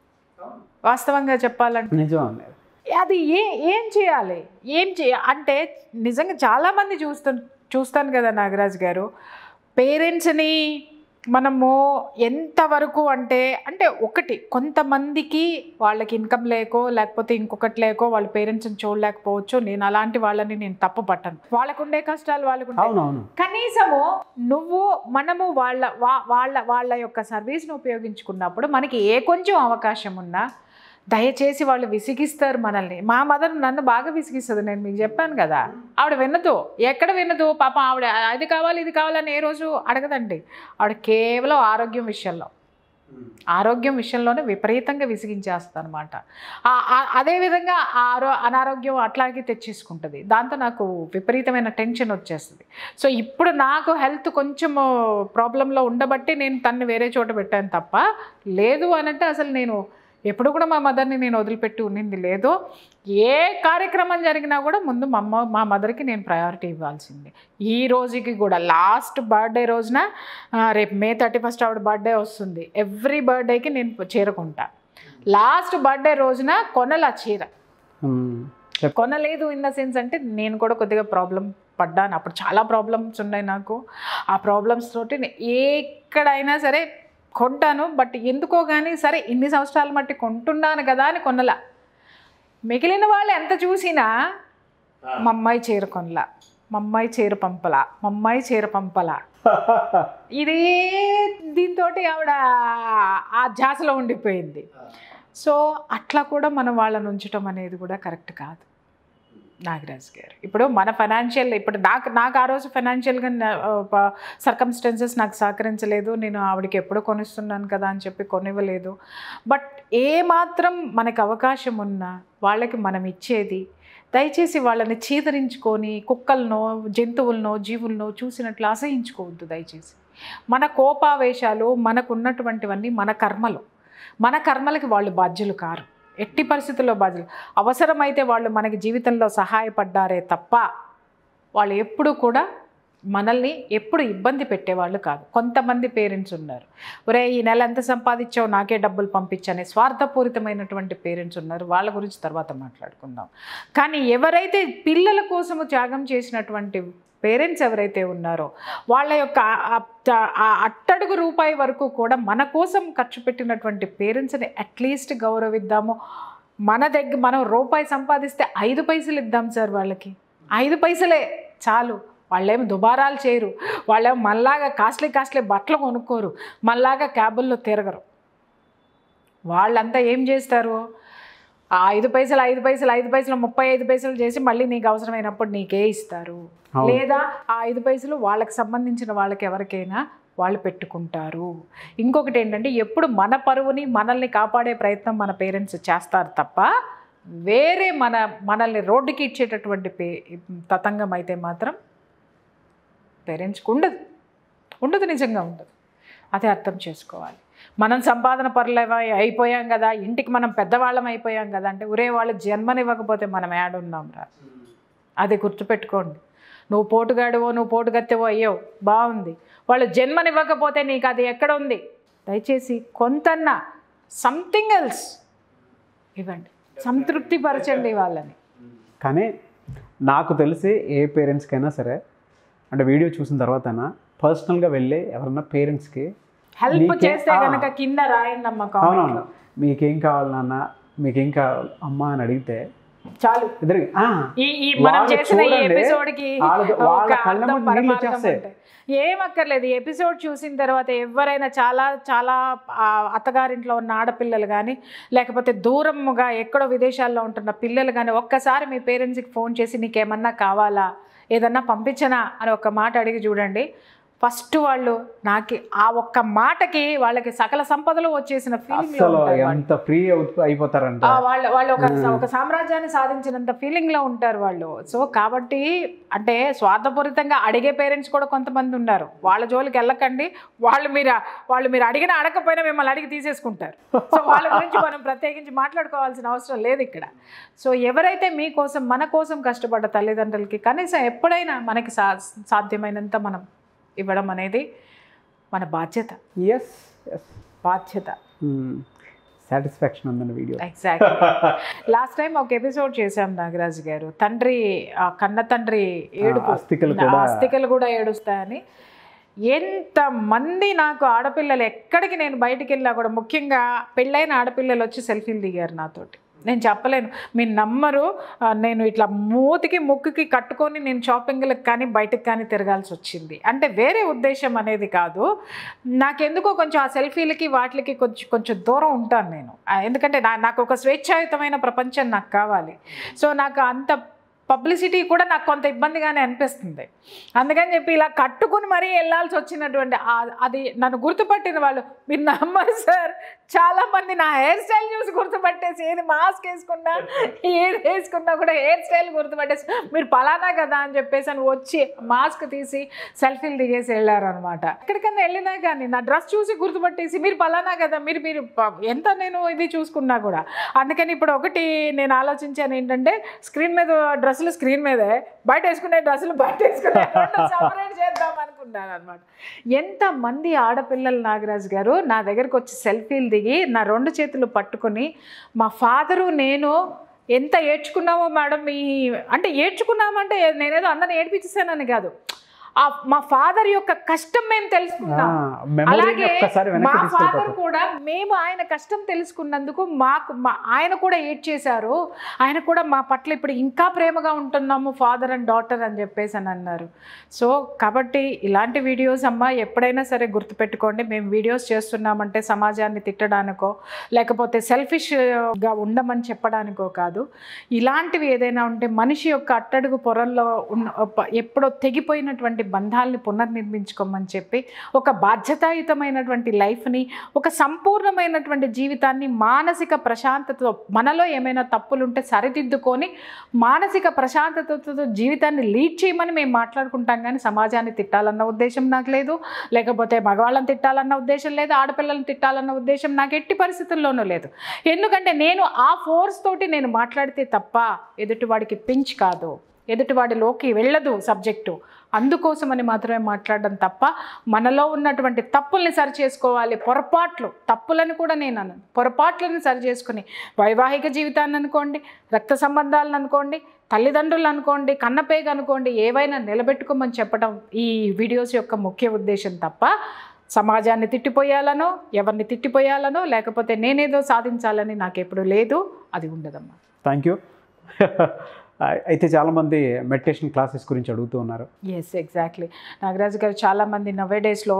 వాస్తవంగా చెప్పాలంటే నిజం అండి అది ఏ ఏం చేయాలి ఏం చేయ అంటే నిజంగా చాలామంది చూస్తు చూస్తాను కదా నాగరాజ్ గారు పేరెంట్స్ని మనము ఎంతవరకు అంటే అంటే ఒకటి కొంతమందికి వాళ్ళకి ఇన్కమ్ లేకో లేకపోతే ఇంకొకటి లేకో వాళ్ళ పేరెంట్స్ని చూడలేకపోవచ్చు నేను అలాంటి వాళ్ళని నేను తప్పు పట్టను వాళ్ళకు ఉండే కష్టాలు వాళ్ళకు ఉంటాయి. అవునవును కనీసము నువ్వు మనము వాళ్ళ వా- వాళ్ళ వాళ్ళ యొక్క సర్వీస్ని ఉపయోగించుకున్నప్పుడు మనకి ఏ కొంచెం అవకాశం ఉన్నా దయచేసి వాళ్ళు విసిగిస్తారు మనల్ని మా మదర్ నన్ను బాగా విసిగిస్తుంది నేను మీకు చెప్పాను కదా ఆవిడ వినదు ఎక్కడ వినదు పాప ఆవిడ అది కావాలి ఇది కావాలని ఏ రోజు అడగదండి ఆవిడ కేవలం ఆరోగ్యం విషయంలో ఆరోగ్యం విషయంలోనే విపరీతంగా విసిగించేస్తుంది అనమాట అదేవిధంగా ఆ ఆరో అనారోగ్యం అట్లాగే తెచ్చేసుకుంటుంది దాంతో నాకు విపరీతమైన టెన్షన్ వచ్చేస్తుంది సో ఇప్పుడు నాకు హెల్త్ కొంచెం ప్రాబ్లంలో ఉండబట్టి నేను తన్ని వేరే చోట పెట్టాను తప్ప లేదు అనంటే అసలు నేను ఎప్పుడు కూడా మా మదర్ని నేను వదిలిపెట్టి ఉన్నింది లేదు ఏ కార్యక్రమం జరిగినా కూడా ముందు మా అమ్మ మా మదర్కి నేను ప్రయారిటీ ఇవ్వాల్సిందే ఈ రోజుకి కూడా లాస్ట్ బర్త్డే రోజున ఆ, రేపు మే థర్టీ ఫస్ట్ ఆవిడ బర్త్డే వస్తుంది ఎవ్రీ బర్త్డేకి నేను చేరుకుంటా లాస్ట్ బర్త్డే రోజున కొనల చీర మ్మ్. చెప్ కొనలేదు ఇన్ ద సెన్స్ అంటే నేను కూడా కొద్దిగా ప్రాబ్లం పడ్డాను అప్పుడు చాలా ప్రాబ్లమ్స్ ఉన్నాయి నాకు ఆ ప్రాబ్లమ్స్ తోటి నే- ఎక్కడైనా సరే కొంటాను బట్ ఎందుకో కానీ సరే ఇన్ని సంవత్సరాల మట్టి కొంటున్నాను కదా అని కొనలా మిగిలిన వాళ్ళు ఎంత చూసినా మా అమ్మాయి చీర కొనలా మా అమ్మాయి చీర పంపలా మా అమ్మాయి చీర పంపలా ఇదే దీంతో ఆవిడ ఆ ధ్యాసలో ఉండిపోయింది సో అట్లా కూడా మనం వాళ్ళని ఉంచడం అనేది కూడా కరెక్ట్ కాదు నాగరాజ్ గారు ఇప్పుడు మన ఫైనాన్షియల్ ఇప్పుడు నాకు నాకు ఆ రోజు ఫైనాన్షియల్గా సర్కమ్స్టెన్సెస్ నాకు సహకరించలేదు నేను ఆవిడకి ఎప్పుడు కొనిస్తున్నాను కదా అని చెప్పి కొనివ్వలేదు బట్ ఏ మాత్రం మనకు అవకాశం ఉన్నా వాళ్ళకి మనం ఇచ్చేది దయచేసి వాళ్ళని చీదరించుకొని కుక్కలనో జంతువులనో జీవులనో చూసినట్లు అసహించుకోవద్దు దయచేసి మన కోపావేశాలు మనకు ఉన్నటువంటివన్నీ మన కర్మలు మన కర్మలకి వాళ్ళు బాధ్యులు కారు ఎట్టి పరిస్థితుల్లో బాధ్యులు అవసరమైతే వాళ్ళు మనకి జీవితంలో సహాయపడ్డారే తప్ప వాళ్ళు ఎప్పుడు కూడా మనల్ని ఎప్పుడు ఇబ్బంది పెట్టేవాళ్ళు కాదు కొంతమంది పేరెంట్స్ ఉన్నారు ఒరే ఈ నెల ఎంత సంపాదించావు నాకే డబ్బులు పంపించనే స్వార్థపూరితమైనటువంటి పేరెంట్స్ ఉన్నారు వాళ్ళ గురించి తర్వాత మాట్లాడుకుందాం కానీ ఎవరైతే పిల్లల కోసము త్యాగం చేసినటువంటి పేరెంట్స్ ఎవరైతే ఉన్నారో వాళ్ళ యొక్క ఆ- ఆ- ఆ అట్టడుగు రూపాయి వరకు కూడా మన కోసం ఖర్చు పెట్టినటువంటి పేరెంట్స్ని అట్లీస్ట్ గౌరవిద్దాము మన దగ్గర మనం రూపాయి సంపాదిస్తే ఐదు పైసలు ఇద్దాం సార్ వాళ్ళకి ఐదు పైసలే చాలు వాళ్ళేమి దుబారాలు చేయరు వాళ్ళేమో మళ్ళాగా కాస్ట్లీ కాస్ట్లీ బట్టలు కొనుక్కోరు మళ్ళాగా క్యాబుల్లో తిరగరు వాళ్ళంతా ఏం చేస్తారు ఆ ఐదు పైసలు ఐదు పైసలు ఐదు పైసలు ముప్పై ఐదు పైసలు చేసి మళ్ళీ నీకు అవసరమైనప్పుడు నీకే ఇస్తారు అవును. లేదా ఆ ఐదు పైసలు వాళ్ళకి సంబంధించిన వాళ్ళకి ఎవరికైనా వాళ్ళు పెట్టుకుంటారు ఇంకొకటి ఏంటంటే ఎప్పుడు మన పరువుని మనల్ని కాపాడే ప్రయత్నం మన పేరెంట్స్ చేస్తారు తప్ప వేరే మన మనల్ని రోడ్డుకి ఇచ్చేటటువంటి పే తతంగం అయితే మాత్రం పేరెంట్స్కి ఉండదు ఉండదు నిజంగా ఉండదు అదే అర్థం చేసుకోవాలి మనం సంపాదన పరులమై అయిపోయాం కదా ఇంటికి మనం పెద్దవాళ్ళం అయిపోయాం కదా అంటే ఒరే వాళ్ళు జన్మనివ్వకపోతే మనం ఏడున్నాం రా అది గుర్తుపెట్టుకోండి నువ్వు పోటుగాడువో నువ్వు పోటుగత్తెవో అయ్యో బాగుంది వాళ్ళు జన్మనివ్వకపోతే నీకు అది ఎక్కడ ఉంది దయచేసి కొంతన్నా సంథింగ్ ఎల్స్ ఇవ్వండి సంతృప్తి పరచండి వాళ్ళని కానీ నాకు తెలిసి ఏ పేరెంట్స్కైనా సరే అంటే వీడియో చూసిన తర్వాతనా పర్సనల్గా వెళ్ళి ఎవరన్నా పేరెంట్స్కి హెల్ప్ నీకే- చేస్తే ఆ. కనుక కింద రాయండి అమ్మ అవునవును కామెంట్లో మీకేం కావాలి నాన్న మీకేం కావాలి అమ్మ అని అడిగితే చాలు ఇద్దరు ఆ, ఈ ఈ మనం వాళ్ళు చేసిన ఈ చూడండి, ఎపిసోడ్ కి వాళ్ళ- వాళ్ళ ఒక కళ్ళ అర్థం ముందు నీళ్ళు పరమార్థం వచ్చేస్తాయి. ఉంటాయి. ఏం అక్కర్లేదు ఈ ఎపిసోడ్ చూసిన తర్వాత ఎవరైనా చాలా చాలా ఆ, అత్తగారింట్లో ఉన్న ఆడపిల్లలు కానీ లేకపోతే దూరముగా ఎక్కడో విదేశాల్లో ఉంటున్న పిల్లలు కానీ ఒక్కసారి మీ పేరెంట్స్కి ఫోన్ చేసి నీకేమన్నా కావాలా ఏదన్నా పంపించనా అని ఒక మాట అడిగి చూడండి ఫస్ట్ వాళ్ళు నాకు ఆ ఒక్క మాటకి వాళ్ళకి సకల సంపదలు వచ్చేసిన ఫీలింగ్ అస్సలు ఎంత ఫ్రీ అయిపోతారంట వాళ్ళు వాళ్ళు ఒక ఒక సామ్రాజ్యాన్ని సాధించినంత ఫీలింగ్ లో ఉంటారు వాళ్ళు సో కాబట్టి అంటే స్వార్థపూరితంగా అడిగే పేరెంట్స్ కూడా కొంతమంది ఉన్నారు వాళ్ళ జోలికి వెళ్ళకండి వాళ్ళు మీరు వాళ్ళు మీరు అడిగినా అడగకపోయినా మిమ్మల్ని అడిగి తీసేసుకుంటారు సో వాళ్ళ గురించి మనం ప్రత్యేకించి మాట్లాడుకోవాల్సిన అవసరం లేదు ఇక్కడ సో ఎవరైతే మీకోసం మన కోసం కష్టపడ్డ తల్లిదండ్రులకి కనీసం ఎప్పుడైనా మనకి సా సాధ్యమైనంత మనం ఇవ్వడం అనేది మన బాధ్యత ఎస్ ఎస్ బాధ్యత సాటిస్ఫాక్షన్ ఉందండి వీడియో ఎగ్జాక్ట్ లాస్ట్ టైం ఒక ఎపిసోడ్ చేశాం నాగరాజు గారు తండ్రి ఆ కన్న తండ్రి ఏడుపు అస్థికలు ఆ కూడా అస్థికలు కూడా ఏడుస్తాయని ఎంతమంది నాకు ఆడపిల్లలు ఎక్కడికి నేను బయటికి వెళ్ళినా కూడా ముఖ్యంగా పెళ్ళైన ఆడపిల్లలు వచ్చి సెల్ఫీలు దిగారు నాతోటి నేను చెప్పలేను మీరు నమ్మరు ఆ, నేను ఇట్లా మూతికి ముక్కుకి కట్టుకొని నేను షాపింగ్లకు కానీ బయటకు కానీ తిరగాల్సి వచ్చింది అంటే వేరే ఉద్దేశం అనేది కాదు నాకెందుకో కొంచెం ఆ సెల్ఫీలకి వాటికి కొంచెం కొంచెం దూరం ఉంటాను నేను ఆ, ఎందుకంటే నా నాకు ఒక స్వేచ్ఛాయుతమైన ప్రపంచం నాకు కావాలి సో నాకు అంత పబ్లిసిటీ కూడా నాకు కొంత ఇబ్బందిగానే అనిపిస్తుంది అందుకని చెప్పి ఇలా కట్టుకుని మరీ వెళ్ళాల్సి వచ్చినటువంటి ఆ- అది నన్ను గుర్తుపట్టిన వాళ్ళు మీరు నమ్మరు సార్ చాలామంది నా హెయిర్ స్టైల్ చూసి గుర్తుపట్టేసి ఏది మాస్క్ వేసుకున్నా ఏది వేసుకున్నా కూడా హెయిర్ స్టైల్ గుర్తుపట్టేసి మీరు పలానా కదా అని చెప్పేసి అని వచ్చి మాస్క్ తీసి సెల్ఫీలు దిగేసి వెళ్ళారనమాట ఎక్కడికన్నా వెళ్ళినా కానీ నా డ్రెస్ చూసి గుర్తుపట్టేసి మీరు పలానా కదా మీరు మీరు ప- ఎంత నేను ఇది చూసుకున్నా కూడా అందుకని ఇప్పుడు ఒకటి నేను ఆలోచించాను ఏంటంటే స్క్రీన్ మీద డ్రెస్సులు స్క్రీన్ మీదే బయట వేసుకునే డ్రెస్సులు బయట వేసుకునే సపరేట్ చేద్దాం అనుకున్నాను అనమాట ఎంతమంది ఆడపిల్లలు నాగరాజు గారు నా దగ్గరకు వచ్చి సెల్ఫీలు దిగి నా రెండు చేతులు పట్టుకొని మా ఫాదరు నేను ఎంత ఏడ్చుకున్నామో మేడం ఈ అంటే ఏడ్చుకున్నామంటే నేనేదో అందరిని ఏడిపించేసానని కాదు ఆ మా ఫాదర్ యొక్క కష్టం మేము తెలుసుకున్నాం మెమరీని అలాగే ఒక్కసారి మా వెనక్కి ఫాదర్ తీసుకెళ్ళిపోతాం కూడా మేము ఆయన కష్టం తెలుసుకున్నందుకు మాకు మా ఆయన కూడా ఏడ్ చేశారు ఆయన కూడా మా పట్ల ఇప్పుడు ఇంకా ప్రేమగా ఉంటున్నాము ఫాదర్ అండ్ డాటర్ అని చెప్పేసి అని అన్నారు సో కాబట్టి ఇలాంటి వీడియోస్ అమ్మ ఎప్పుడైనా సరే గుర్తుపెట్టుకోండి మేము వీడియోస్ చేస్తున్నామంటే సమాజాన్ని తిట్టడానికో లేకపోతే సెల్ఫిష్గా ఉండమని చెప్పడానికో కాదు ఇలాంటివి ఏదైనా ఉంటే మనిషి యొక్క అట్టడుగు పొరల్లో ఉన్న ప- ఎప్పుడో తెగిపోయినటువంటి బంధాలని పునర్నిర్మించుకోమని చెప్పి ఒక బాధ్యతాయుతమైనటువంటి లైఫ్ని ఒక సంపూర్ణమైనటువంటి జీవితాన్ని మానసిక ప్రశాంతతతో మనలో ఏమైనా తప్పులు ఉంటే సరిదిద్దుకొని మానసిక ప్రశాంతతతో జీవితాన్ని లీడ్ చేయమని మేము మాట్లాడుకుంటాం కానీ సమాజాన్ని తిట్టాలన్న ఉద్దేశం నాకు లేదు లేకపోతే మగవాళ్ళని తిట్టాలన్న ఉద్దేశం లేదు ఆడపిల్లల్ని తిట్టాలన్న ఉద్దేశం నాకు ఎట్టి పరిస్థితుల్లోనూ లేదు ఎందుకంటే నేను ఆ ఫోర్స్ తోటి నేను మాట్లాడితే తప్ప ఎదుటివాడికి పించ్ కాదు ఎదుటివాడిలోకి వెళ్ళదు సబ్జెక్టు అందుకోసమని మాత్రమే మాట్లాడడం తప్ప మనలో ఉన్నటువంటి తప్పుల్ని సరి చేసుకోవాలి పొరపాట్లు తప్పులని కూడా నేను అన్నాను పొరపాట్లను సరి చేసుకుని వైవాహిక జీవితాన్ని అనుకోండి రక్త సంబంధాలను అనుకోండి తల్లిదండ్రులు అనుకోండి కన్నపేగ అనుకోండి ఏవైనా నిలబెట్టుకోమని చెప్పడం ఈ వీడియోస్ యొక్క ముఖ్య ఉద్దేశం తప్ప సమాజాన్ని తిట్టిపోయాలనో ఎవరిని తిట్టిపోయాలనో లేకపోతే నేనేదో సాధించాలని నాకు ఎప్పుడు లేదు అది ఉండదమ్మా థ్యాంక్ యూ అయితే చాలామంది మెడిటేషన్ క్లాసెస్ గురించి అడుగుతూ ఉన్నారు ఎస్ ఎగ్జాక్ట్లీ నాగరాజు గారు చాలామంది నవే డేస్లో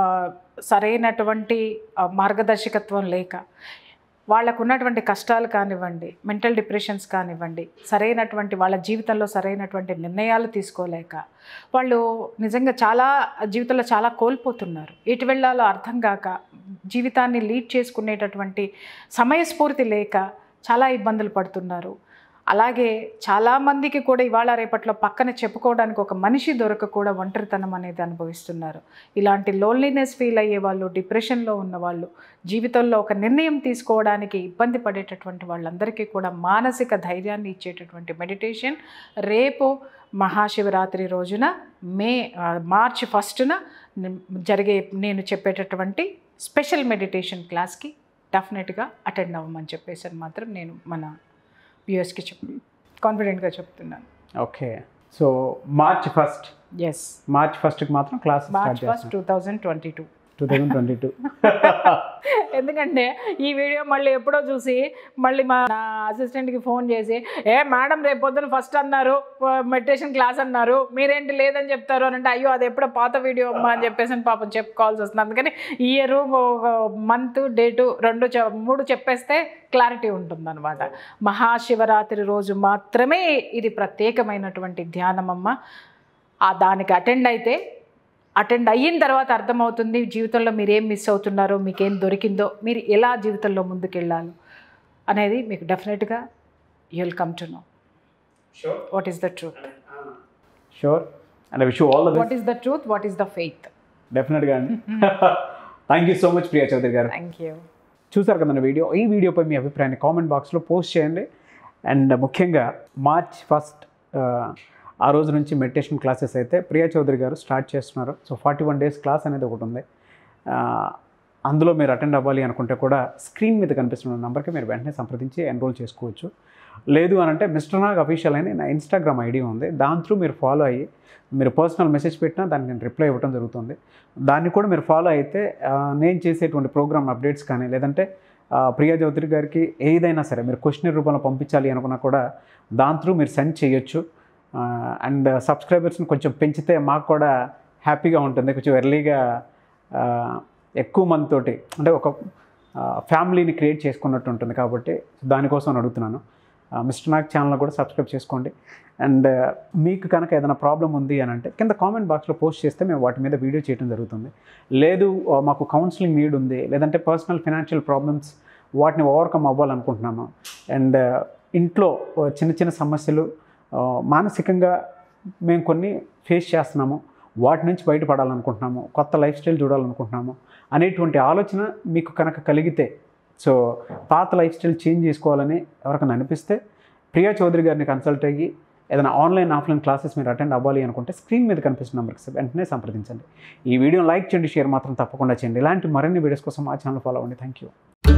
సరైనటువంటి ఆ, మార్గదర్శకత్వం లేక వాళ్ళకు ఉన్నటువంటి కష్టాలు కానివ్వండి మెంటల్ డిప్రెషన్స్ కానివ్వండి సరైనటువంటి వాళ్ళ జీవితంలో సరైనటువంటి నిర్ణయాలు తీసుకోలేక వాళ్ళు నిజంగా చాలా జీవితంలో చాలా కోల్పోతున్నారు ఎటు వెళ్ళాలో అర్థం కాక జీవితాన్ని లీడ్ చేసుకునేటటువంటి సమయస్ఫూర్తి లేక చాలా ఇబ్బందులు పడుతున్నారు అలాగే చాలామందికి కూడా ఇవాళ రేపట్లో పక్కన చెప్పుకోవడానికి ఒక మనిషి దొరక కూడా ఒంటరితనం అనేది అనుభవిస్తున్నారు ఇలాంటి లోన్లీనెస్ ఫీల్ అయ్యే వాళ్ళు డిప్రెషన్లో ఉన్న వాళ్ళు జీవితంలో ఒక నిర్ణయం తీసుకోవడానికి ఇబ్బంది పడేటటువంటి వాళ్ళందరికీ కూడా మానసిక ధైర్యాన్ని ఇచ్చేటటువంటి మెడిటేషన్ రేపు మహాశివరాత్రి రోజున మే ఆ, మార్చి ఫస్ట్న జరిగే నేను చెప్పేటటువంటి స్పెషల్ మెడిటేషన్ క్లాస్కి డెఫినెట్గా అటెండ్ అవ్వమని చెప్పేసి అని మాత్రం నేను మన వ్యూఎస్కి చెప్ కాన్ఫిడెంట్గా చెప్తున్నాను okay so March first yes March ఫస్ట్కి మాత్రం క్లాస్ స్టార్ట్ మార్చ్ ఫస్ట్ చేస్తాం two thousand twenty two two thousand twenty two ఎందుకంటే ఈ వీడియో మళ్ళీ ఎప్పుడో చూసి మళ్ళీ మా నా అసిస్టెంట్కి ఫోన్ చేసి ఏ మేడం రేపు పొద్దున ఫస్ట్ అన్నారు మెడిటేషన్ క్లాస్ అన్నారు మీరేంటి లేదని చెప్తారు అని అంటే అయ్యో అది ఎప్పుడో పాత వీడియో అమ్మా అని చెప్పేసి అని పాపం చెప్పుకోవాల్సి వస్తుంది అందుకని ఇయర్ మంత్ డేటు రెండు చె- మూడు చెప్పేస్తే క్లారిటీ ఉంటుందన్నమాట మహాశివరాత్రి రోజు మాత్రమే ఇది ప్రత్యేకమైనటువంటి ధ్యానం అమ్మ ఆ దానికి అటెండ్ అయితే అటెండ్ అయిన తర్వాత అర్థమవుతుంది జీవితంలో మీరు ఏం మిస్ అవుతున్నారో మీకేం దొరికిందో మీరు ఎలా జీవితంలో ముందుకెళ్ళాలి అనేది మీకు డెఫినెట్గా you'll come to know what is the truth sure and wish all the what best is the truth what is the faith డెఫినెట్గా అండి thank you so much Priya Chowdary garu thank you చూసారు కదండి వీడియో ఈ వీడియోపై మీ అభిప్రాయాన్ని కామెంట్ బాక్స్లో పోస్ట్ చేయండి and ముఖ్యంగా మార్చ్ ఫస్ట్ ఆ రోజు నుంచి మెడిటేషన్ క్లాసెస్ అయితే ప్రియా చౌదరి గారు స్టార్ట్ చేస్తున్నారు so forty one days class అనేది ఒకటి ఉంది ఆ, అందులో మీరు అటెండ్ అవ్వాలి అనుకుంటే కూడా స్క్రీన్ మీద కనిపిస్తున్న నెంబర్కి మీరు వెంటనే సంప్రదించి ఎన్రోల్ చేసుకోవచ్చు లేదు అని అంటే మిస్టర్ నాగ్ అఫీషియల్ అని నా ఇన్స్టాగ్రామ్ ఐడి ఉంది దాని త్రూ మీరు ఫాలో అయ్యి మీరు పర్సనల్ మెసేజ్ పెట్టినా దానికి నేను రిప్లై ఇవ్వడం జరుగుతుంది దాన్ని కూడా మీరు ఫాలో అయితే ఆ, నేను చేసేటువంటి ప్రోగ్రామ్ అప్డేట్స్ కానీ లేదంటే ఆ, ప్రియా చౌదరి గారికి ఏదైనా సరే మీరు క్వశ్చన్ రూపంలో పంపించాలి అనుకున్నా కూడా దాని త్రూ మీరు సెండ్ చేయొచ్చు అండ్ సబ్స్క్రైబర్స్ని కొంచెం పెంచితే మాకు కూడా హ్యాపీగా ఉంటుంది కొంచెం ఎర్లీగా ఎక్కువ మంది తోటి అంటే ఒక ఫ్యామిలీని క్రియేట్ చేసుకున్నట్టు ఉంటుంది కాబట్టి దానికోసం అని అడుగుతున్నాను మిస్టర్ నాగ్ ఛానల్ కూడా సబ్స్క్రైబ్ చేసుకోండి అండ్ మీకు కనుక ఏదైనా ప్రాబ్లం ఉంది అని అంటే కింద కామెంట్ బాక్స్లో పోస్ట్ చేస్తే మేము వాటి మీద వీడియో చేయడం జరుగుతుంది లేదు ఆ, మాకు కౌన్సిలింగ్ నీడ్ ఉంది లేదంటే పర్సనల్ ఫినాన్షియల్ ప్రాబ్లమ్స్ వాటిని ఓవర్కమ్ అవ్వాలనుకుంటున్నాము అండ్ ఇంట్లో ఆ, చిన్న చిన్న సమస్యలు ఆ, మానసికంగా మేము కొన్ని ఫేస్ చేస్తున్నాము వాటి నుంచి బయటపడాలనుకుంటున్నాము కొత్త లైఫ్ స్టైల్ చూడాలనుకుంటున్నాము అనేటువంటి ఆలోచన మీకు కనుక కలిగితే సో పాత లైఫ్ స్టైల్ చేంజ్ చేసుకోవాలని ఎవరికైనా అనిపిస్తే ప్రియా చౌదరి గారిని కన్సల్ట్ అయ్యి ఏదైనా ఆన్లైన్ ఆఫ్లైన్ క్లాసెస్ మీరు అటెండ్ అవ్వాలి అనుకుంటే స్క్రీన్ మీద కనిపిస్తున్న నెంబర్కి వెంటనే సంప్రదించండి ఈ వీడియోని లైక్ చేయండి షేర్ మాత్రం తప్పకుండా చేయండి ఇలాంటి మరిన్ని వీడియోస్ కోసం మా ఛానల్ ఫాలో అవ్వండి థ్యాంక్ యూ